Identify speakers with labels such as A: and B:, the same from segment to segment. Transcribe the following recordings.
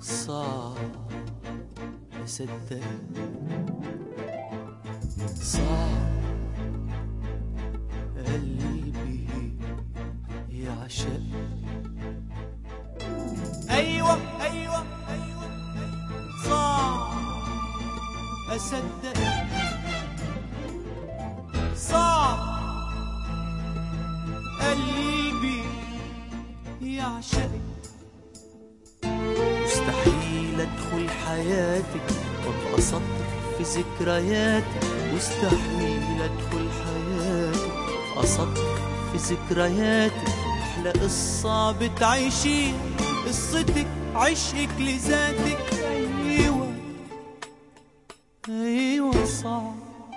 A: صعب أصدق صعب قلبي يعشق أيوة أيوة أيوة صعب أصدق صعب قلبي يعشقك مستحيل ادخل حياتك وابقى سطر في ذكرياتك مستحيل ادخل حياتك وابقى سطر في ذكرياتك احلى قصة بتعيشين قصتك عشقك لذاتك ايوه ايوه صعب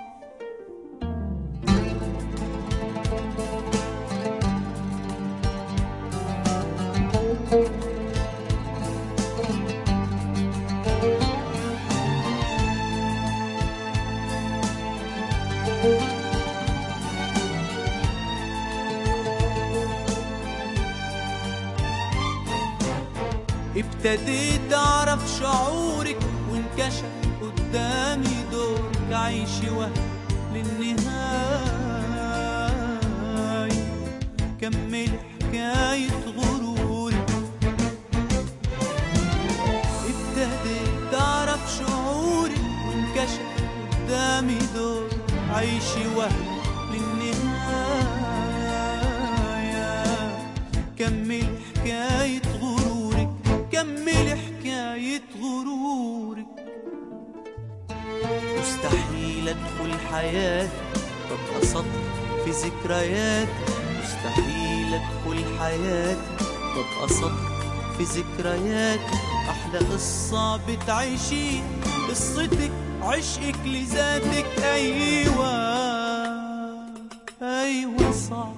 A: ابتديت اعرف شعورك وانكشف قدامي دورك عيشي وهم للنهاية كمل حكاية غرورك ابتديت اعرف شعورك وانكشف قدامي دورك عيشي وهم للنهاية كمل حكاية غرورك كمل حكاية غرورك مستحيل ادخل حياتك وابقى سطر في ذكرياتك مستحيل ادخل حياتك وابقى سطر في ذكرياتك احلى قصة بتعيشين قصتك عشقك لذاتك ايوه ايوه صح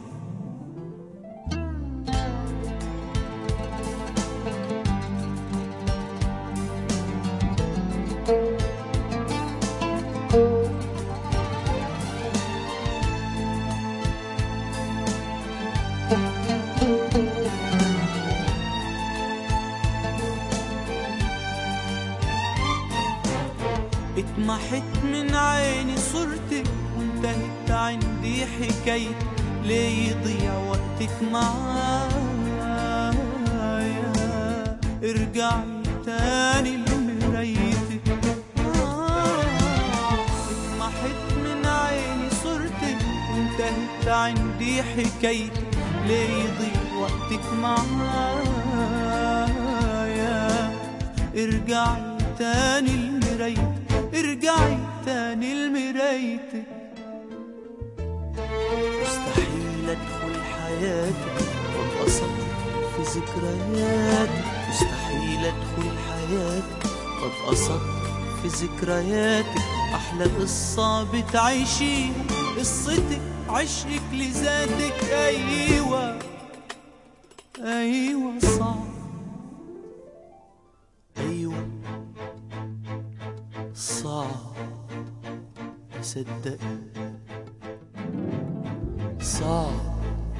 A: اتمحت من عيني صورتك وانتهت عندي حكايتك ليه يضيع وقتك معايا ارجعي تاني لمرايتك آه، اتمحت من عيني صورتك وانتهت عندي حكايتك ليه يضيع وقتك معايا ارجعي تاني لمرايتك ارجعي تاني لمرايتك مستحيل ادخل حياتك وابقى سطر في ذكرياتك مستحيل ادخل حياتك وابقى سطر في ذكرياتك احلى قصة بتعيشيها قصتك عشقك لذاتك ايوه ايوه صعب ايوه صعب أصدق صعب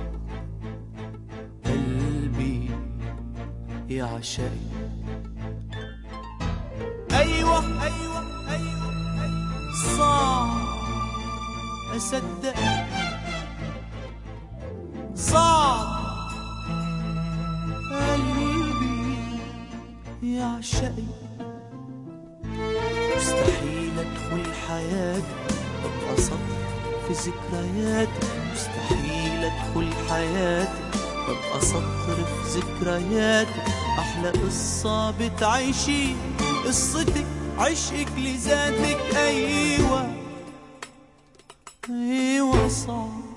A: قلبي يعشق أيوة أيوة أيوة, أيوة صعب أصدق صعب قلبي يعشقك مستحيل ادخل حياتك وابقى سطر في ذكرياتك مستحيل ادخل حياتك وابقى سطر في ذكرياتك احلى قصة بتعيشي قصتك عشقك لذاتك ايوه ايوه صعب